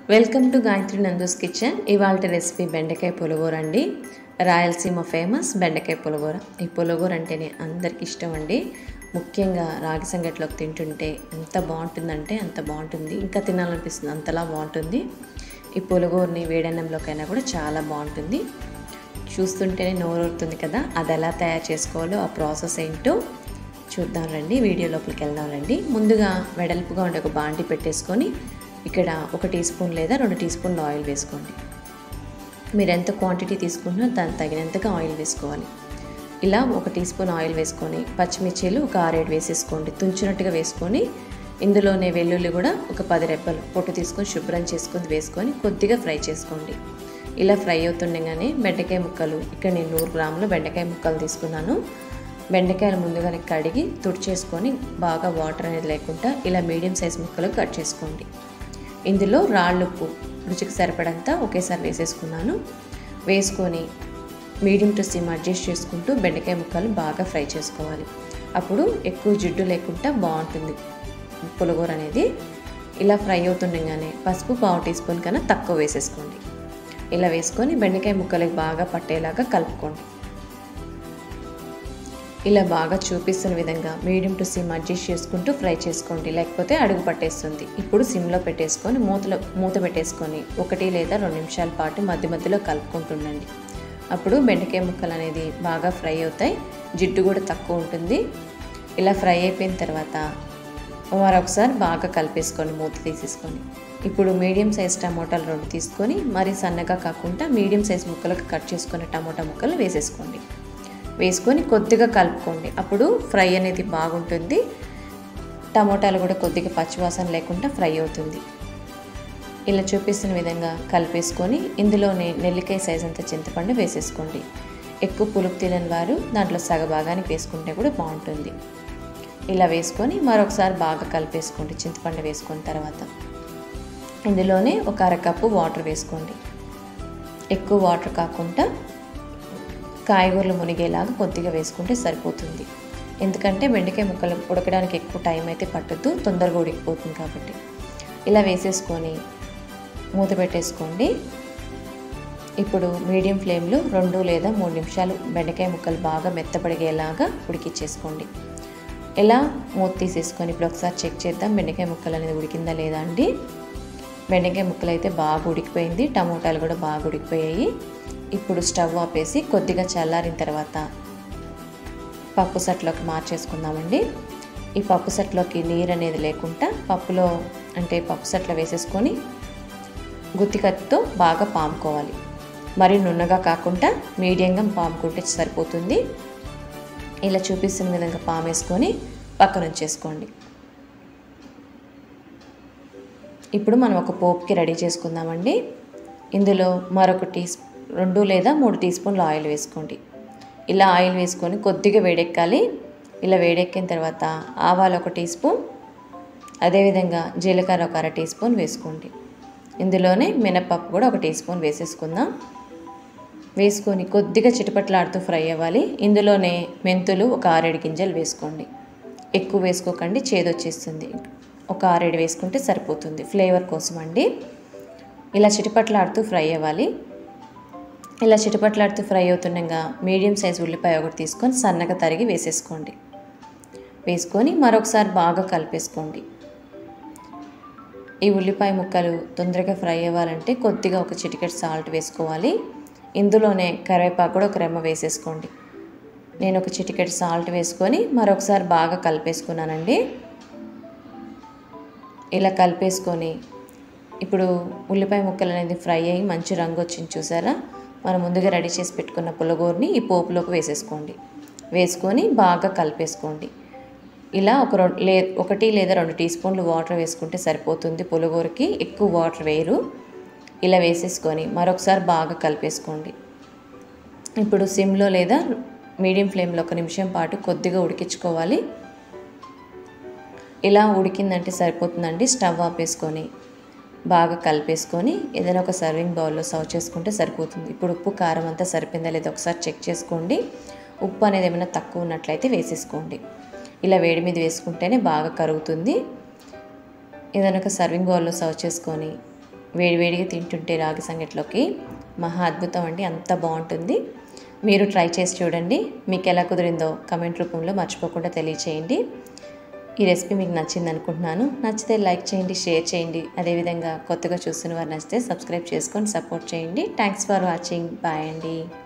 welcome to Gayatri Nandu's kitchen ఇవాళ recipe బెండకాయ పులిగూర అండి రాయలసీమ ఫేమస్ బెండకాయ పులిగూర ఈ పులిగూర అంటేనే అందరికి ఇష్టం అండి ముఖ్యంగా రాగి సంగట్లోకి తింటుంటే ఎంత బాగుంటుందంటే అంత బాగుంటుంది ఇంకా తినాలనిపిస్తుంది అంతలా బాగుంటుంది ఈ పులిగూరని వేడన్నంలోకైనా కూడా చాలా బాగుంటుంది చూస్తుంటేనే నోరూరుతుంది కదా అది ఎలా తయారు చేసుకోవాలో ఆ ప్రాసెస్ ఏంటో చూద్దాం రండి వీడియో లోపలికి వెళ్దాం రండి ముందుగా వెడల్పుగా ఉండే ఒక బాండి పెట్టేసుకొని ఇక్కడ ఒక టీ స్పూన్ లేదా రెండు టీ స్పూన్లు ఆయిల్ వేసుకోండి మీరు ఎంత క్వాంటిటీ తీసుకుంటున్నా దానికి తగినంతగా ఆయిల్ వేసుకోవాలి ఇలా ఒక టీ స్పూన్ ఆయిల్ వేసుకొని పచ్చిమిర్చీలు ఒక ఆరేడు వేసేసుకోండి తుంచినట్టుగా వేసుకొని ఇందులోనే వెల్లుల్లి కూడా ఒక పది రెబ్బలు పొట్టు తీసుకొని శుభ్రం చేసుకొని వేసుకొని కొద్దిగా ఫ్రై చేసుకోండి ఇలా ఫ్రై అవుతుండగానే బెండకాయ ముక్కలు ఇక్కడ నేను నూరు గ్రాముల బెండకాయ ముక్కలు తీసుకున్నాను బెండకాయలు ముందుగానే కడిగి తుడిచేసుకొని బాగా వాటర్ అనేది లేకుండా ఇలా మీడియం సైజ్ ముక్కలు కట్ చేసుకోండి ఇందులో రాళ్ళుప్పు రుచికి సరిపడంతా ఒకేసారి వేసేసుకున్నాను వేసుకొని మీడియం టు సిమ్ అడ్జస్ట్ చేసుకుంటూ బెండకాయ ముక్కలు బాగా ఫ్రై చేసుకోవాలి అప్పుడు ఎక్కువ జిడ్డు లేకుండా బాగుంటుంది పులిగూర అనేది ఇలా ఫ్రై అవుతుండగానే పసుపు పావు టీ స్పూన్ కన్నా తక్కువ వేసేసుకోండి ఇలా వేసుకొని బెండకాయ ముక్కలకి బాగా పట్టేలాగా కలుపుకోండి ఇలా బాగా చూపిస్తున్న విధంగా మీడియం టు సిమ్ అడ్జస్ట్ చేసుకుంటూ ఫ్రై చేసుకోండి లేకపోతే అడుగు పట్టేస్తుంది ఇప్పుడు సిమ్లో పెట్టేసుకొని మూతలో మూత పెట్టేసుకొని ఒకటి లేదా రెండు నిమిషాల పాటు మధ్య మధ్యలో కలుపుకుంటుండండి అప్పుడు బెండకాయ ముక్కలు అనేది బాగా ఫ్రై అవుతాయి జిడ్డు కూడా తక్కువ ఉంటుంది ఇలా ఫ్రై అయిపోయిన తర్వాత మరొకసారి బాగా కలిపేసుకొని మూత తీసేసుకొని ఇప్పుడు మీడియం సైజ్ టమోటాలు రెండు తీసుకొని మరి సన్నగా కాకుండా మీడియం సైజ్ ముక్కలకు కట్ చేసుకున్న టమోటా ముక్కలు వేసేసుకోండి వేసుకొని కొద్దిగా కలుపుకోండి అప్పుడు ఫ్రై అనేది బాగుంటుంది టమోటాలు కూడా కొద్దిగా పచ్చివాసన లేకుండా ఫ్రై అవుతుంది ఇలా చూపిస్తున్న విధంగా కలిపేసుకొని ఇందులోనే నెల్లికాయ సైజ్ అంత చింతపండు వేసేసుకోండి ఎక్కువ పులుపు తినని వారు దాంట్లో సగభాగానికి వేసుకుంటే కూడా బాగుంటుంది ఇలా వేసుకొని మరొకసారి బాగా కలిపేసుకోండి చింతపండు వేసుకున్న తర్వాత ఇందులోనే ఒక అరకప్పు వాటర్ వేసుకోండి ఎక్కువ వాటర్ కాకుండా కాయగూరలు మునిగేలాగా కొద్దిగా వేసుకుంటే సరిపోతుంది ఎందుకంటే బెండకాయ ముక్కలు ఉడకడానికి ఎక్కువ టైం అయితే పట్టద్దు తొందరగా ఉడికిపోతుంది కాబట్టి ఇలా వేసేసుకొని మూత పెట్టేసుకోండి ఇప్పుడు మీడియం ఫ్లేమ్లో రెండు లేదా మూడు నిమిషాలు బెండకాయ ముక్కలు బాగా మెత్తపడిగేలాగా ఉడికిచ్చేసుకోండి ఇలా మూత తీసేసుకొని ఇప్పుడు ఒకసారి చెక్ చేద్దాం బెండకాయ ముక్కలు అనేది ఉడికిందా లేదా అండి బెండకాయ ముక్కలు అయితే బాగా ఉడికిపోయింది టమోటాలు కూడా బాగా ఉడికిపోయాయి ఇప్పుడు స్టవ్ ఆపేసి కొద్దిగా చల్లారిన తర్వాత పప్పు సట్లోకి మార్చేసుకుందామండి ఈ పప్పు సట్లోకి నీరు అనేది లేకుండా పప్పులో అంటే పప్పు సట్లో వేసేసుకొని గుత్తికత్తితో బాగా పాముకోవాలి మరి నున్నగా కాకుండా మీడియంగా పాముకుంటే సరిపోతుంది ఇలా చూపిస్తున్న విధంగా పామేసుకొని పక్కన ఉంచేసుకోండి ఇప్పుడు మనం ఒక పోపుకి రెడీ చేసుకుందామండి ఇందులో మరొక టీ రెండు లేదా మూడు టీ స్పూన్లు ఆయిల్ వేసుకోండి ఇలా ఆయిల్ వేసుకొని కొద్దిగా వేడెక్కాలి ఇలా వేడెక్కిన తర్వాత ఆవాలు ఒక టీ స్పూన్ అదేవిధంగా జీలకర్ర ఒక అర టీ స్పూన్ వేసుకోండి ఇందులోనే మినపప్పు కూడా ఒక టీ స్పూన్ వేసేసుకుందాం వేసుకొని కొద్దిగా చిటపట్లాడుతూ ఫ్రై అవ్వాలి ఇందులోనే మెంతులు ఒక ఆరేడు గింజలు వేసుకోండి ఎక్కువ వేసుకోకండి చేదొచ్చేస్తుంది ఒక ఆరేడు వేసుకుంటే సరిపోతుంది ఫ్లేవర్ కోసం అండి ఇలా చిటపట్లాడుతూ ఫ్రై అవ్వాలి ఇలా చిటపట్లాడుతూ ఫ్రై అవుతుండగా మీడియం సైజ్ ఉల్లిపాయ ఒకటి తీసుకొని సన్నగా తరిగి వేసేసుకోండి వేసుకొని మరొకసారి బాగా కలిపేసుకోండి ఈ ఉల్లిపాయ ముక్కలు తొందరగా ఫ్రై అవ్వాలంటే కొద్దిగా ఒక చిటికెట్ సాల్ట్ వేసుకోవాలి ఇందులోనే కరివేపాకు కూడా ఒక రెమ్మ వేసేసుకోండి నేను ఒక చిటికెట్ సాల్ట్ వేసుకొని మరొకసారి బాగా కలిపేసుకున్నానండి ఇలా కలిపేసుకొని ఇప్పుడు ఉల్లిపాయ ముక్కలు అనేది ఫ్రై అయ్యి మంచి రంగు వచ్చింది చూసారా మనం ముందుగా రెడీ చేసి పెట్టుకున్న పుల్లగూరని ఈ పోపులోకి వేసేసుకోండి వేసుకొని బాగా కలిపేసుకోండి ఇలా ఒక లే ఒకటి లేదా రెండు టీ స్పూన్లు వాటర్ వేసుకుంటే సరిపోతుంది పులిగూరకి ఎక్కువ వాటర్ వేయరు ఇలా వేసేసుకొని మరొకసారి బాగా కలిపేసుకోండి ఇప్పుడు సిమ్లో లేదా మీడియం ఫ్లేమ్లో ఒక నిమిషం పాటు కొద్దిగా ఉడికించుకోవాలి ఇలా ఉడికిందంటే సరిపోతుందండి స్టవ్ ఆపేసుకొని బాగా కలిపేసుకొని ఏదైనా ఒక సర్వింగ్ బౌల్లో సర్వ్ చేసుకుంటే సరిపోతుంది ఇప్పుడు ఉప్పు కారం అంతా సరిపోయిందా లేదా ఒకసారి చెక్ చేసుకోండి ఉప్పు అనేది ఏమైనా తక్కువ ఉన్నట్లయితే వేసేసుకోండి ఇలా వేడి మీద వేసుకుంటేనే బాగా కరుగుతుంది ఏదైనా ఒక సర్వింగ్ బౌల్లో సర్వ్ చేసుకొని వేడివేడిగా తింటుంటే రాగి సంగట్లోకి మహా అద్భుతం అండి అంత బాగుంటుంది మీరు ట్రై చేసి చూడండి మీకు ఎలా కుదిరిందో కమెంట్ రూపంలో మర్చిపోకుండా తెలియచేయండి ఈ రెసిపీ మీకు నచ్చింది అనుకుంటున్నాను నచ్చితే లైక్ చేయండి షేర్ చేయండి అదేవిధంగా కొత్తగా చూస్తున్న వారు నచ్చితే సబ్స్క్రైబ్ చేసుకొని సపోర్ట్ చేయండి థ్యాంక్స్ ఫర్ వాచింగ్ బాయ్ అండి